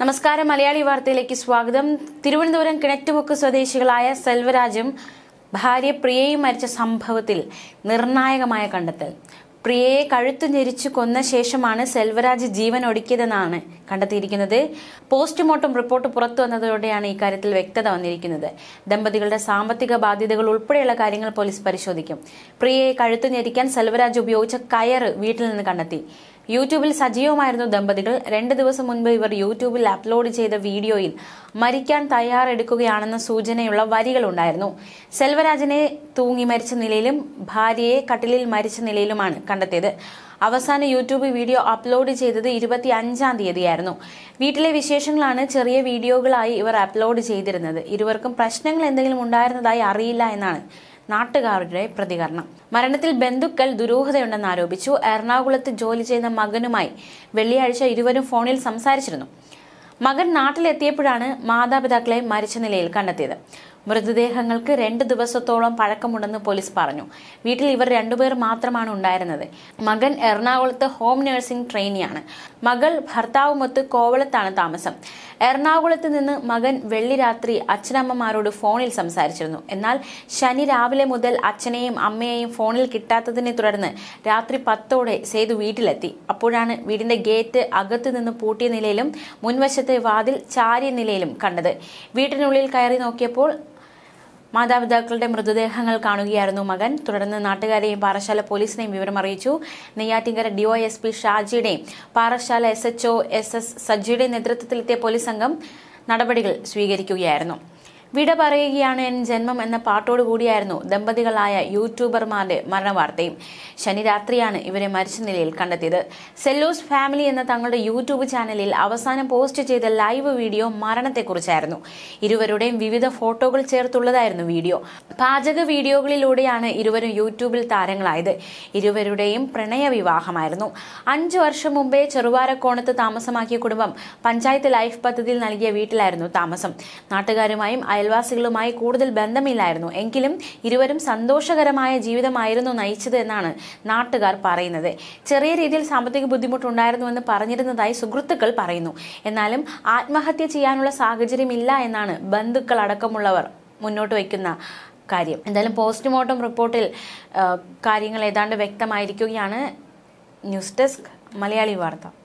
നമസ്കാരം മലയാളി വാർത്തയിലേക്ക് സ്വാഗതം തിരുവനന്തപുരം കിണറ്റുമുക്ക് സ്വദേശികളായ സെൽവരാജും ഭാര്യ പ്രിയയും മരിച്ച സംഭവത്തിൽ നിർണായകമായ കണ്ടെത്തൽ പ്രിയയെ കഴുത്തു ഞെരിച്ചു കൊന്ന ശേഷമാണ് സെൽവരാജ് ജീവൻ ഒടുക്കിയതെന്നാണ് കണ്ടെത്തിയിരിക്കുന്നത് പോസ്റ്റ്മോർട്ടം റിപ്പോർട്ട് പുറത്തു വന്നതോടെയാണ് ഇക്കാര്യത്തിൽ വ്യക്തത വന്നിരിക്കുന്നത് ദമ്പതികളുടെ സാമ്പത്തിക ബാധ്യതകൾ ഉൾപ്പെടെയുള്ള കാര്യങ്ങൾ പോലീസ് പരിശോധിക്കും പ്രിയയെ കഴുത്തു ഞെരിക്കാൻ സെൽവരാജ് ഉപയോഗിച്ച കയറ് വീട്ടിൽ നിന്ന് കണ്ടെത്തി യൂട്യൂബിൽ സജീവമായിരുന്നു ദമ്പതികൾ രണ്ട് ദിവസം മുൻപ് ഇവർ യൂട്യൂബിൽ അപ്ലോഡ് ചെയ്ത വീഡിയോയിൽ മരിക്കാൻ തയ്യാറെടുക്കുകയാണെന്ന സൂചനയുള്ള വരികളുണ്ടായിരുന്നു സെൽവരാജിനെ തൂങ്ങി മരിച്ച നിലയിലും ഭാര്യയെ കട്ടിലിൽ മരിച്ച നിലയിലുമാണ് കണ്ടെത്തിയത് അവസാന യൂട്യൂബ് വീഡിയോ അപ്ലോഡ് ചെയ്തത് ഇരുപത്തി അഞ്ചാം തീയതിയായിരുന്നു വീട്ടിലെ വിശേഷങ്ങളാണ് ചെറിയ വീഡിയോകളായി ഇവർ അപ്ലോഡ് ചെയ്തിരുന്നത് ഇരുവർക്കും പ്രശ്നങ്ങൾ എന്തെങ്കിലും ഉണ്ടായിരുന്നതായി അറിയില്ല എന്നാണ് നാട്ടുകാരുടെ പ്രതികരണം മരണത്തിൽ ബന്ധുക്കൾ ദുരൂഹതയുണ്ടെന്ന് ആരോപിച്ചു എറണാകുളത്ത് ജോലി ചെയ്യുന്ന മകനുമായി വെള്ളിയാഴ്ച ഇരുവരും ഫോണിൽ സംസാരിച്ചിരുന്നു മകൻ നാട്ടിലെത്തിയപ്പോഴാണ് മാതാപിതാക്കളെ മരിച്ച നിലയിൽ കണ്ടെത്തിയത് മൃതദേഹങ്ങൾക്ക് രണ്ട് ദിവസത്തോളം പഴക്കമുണ്ടെന്ന് പോലീസ് പറഞ്ഞു വീട്ടിൽ ഇവർ രണ്ടുപേർ മാത്രമാണ് ഉണ്ടായിരുന്നത് മകൻ എറണാകുളത്ത് ഹോം നഴ്സിംഗ് ട്രെയിനിയാണ് മകൾ ഭർത്താവുമൊത്ത് കോവളത്താണ് താമസം എറണാകുളത്ത് നിന്ന് മകൻ വെള്ളി രാത്രി അച്ഛനമ്മമാരോട് ഫോണിൽ സംസാരിച്ചിരുന്നു എന്നാൽ ശനി രാവിലെ മുതൽ അച്ഛനെയും അമ്മയെയും ഫോണിൽ കിട്ടാത്തതിനെ തുടർന്ന് രാത്രി പത്തോടെ സേതു വീട്ടിലെത്തി അപ്പോഴാണ് വീടിന്റെ ഗേറ്റ് അകത്തു നിന്ന് പൂട്ടിയ നിലയിലും മുൻവശത്തെ വാതിൽ ചാരിയ നിലയിലും കണ്ടത് വീട്ടിനുള്ളിൽ കയറി നോക്കിയപ്പോൾ മാതാപിതാക്കളുടെ മൃതദേഹങ്ങൾ കാണുകയായിരുന്നു മകൻ തുടർന്ന് നാട്ടുകാരെയും പാറശാല പോലീസിനെയും വിവരം അറിയിച്ചു നെയ്യാറ്റിങ്കര ഡിവൈഎസ്പി ഷാജിയുടെയും Parassala S H O S S സജിയുടെയും നേതൃത്വത്തിലെത്തിയ പോലീസ് സംഘം നടപടികൾ സ്വീകരിക്കുകയായിരുന്നു വിട പറയുകയാണ് എൻ ജന്മം എന്ന പാട്ടോടുകൂടിയായിരുന്നു ദമ്പതികളായ യൂട്യൂബർമാരുടെ മരണവാർത്തയും ശനി രാത്രിയാണ് ഇവരെ മരിച്ച നിലയിൽ കണ്ടെത്തിയത് സെല്ലൂസ് ഫാമിലി എന്ന തങ്ങളുടെ യൂട്യൂബ് ചാനലിൽ അവസാനം പോസ്റ്റ് ചെയ്ത ലൈവ് വീഡിയോ മരണത്തെക്കുറിച്ചായിരുന്നു ഇരുവരുടെയും വിവിധ ഫോട്ടോകൾ ചേർത്തുള്ളതായിരുന്നു വീഡിയോ പാചക വീഡിയോകളിലൂടെയാണ് ഇരുവരും യൂട്യൂബിൽ താരങ്ങളായത് ഇരുവരുടെയും പ്രണയ വിവാഹമായിരുന്നു അഞ്ചു വർഷം മുമ്പേ ചെറുവാരക്കോണത്ത് താമസമാക്കിയ കുടുംബം പഞ്ചായത്ത് ലൈഫ് പദ്ധതിയിൽ നൽകിയ വീട്ടിലായിരുന്നു താമസം നാട്ടുകാരുമായും അയൽവാസികളുമായി കൂടുതൽ ബന്ധമില്ലായിരുന്നു എങ്കിലും ഇരുവരും സന്തോഷകരമായ ജീവിതമായിരുന്നു നയിച്ചത് എന്നാണ് നാട്ടുകാർ പറയുന്നത് ചെറിയ രീതിയിൽ സാമ്പത്തിക ബുദ്ധിമുട്ടുണ്ടായിരുന്നുവെന്ന് പറഞ്ഞിരുന്നതായി സുഹൃത്തുക്കൾ പറയുന്നു എന്നാലും ആത്മഹത്യ ചെയ്യാനുള്ള സാഹചര്യമില്ല എന്നാണ് ബന്ധുക്കൾ അടക്കമുള്ളവർ മുന്നോട്ട് വയ്ക്കുന്ന കാര്യം എന്തായാലും പോസ്റ്റ്മോർട്ടം റിപ്പോർട്ടിൽ ആ, കാര്യങ്ങൾ ഏതാണ്ട് വ്യക്തമായിരിക്കുകയാണ് ന്യൂസ് ഡെസ്ക് മലയാളി വാർത്ത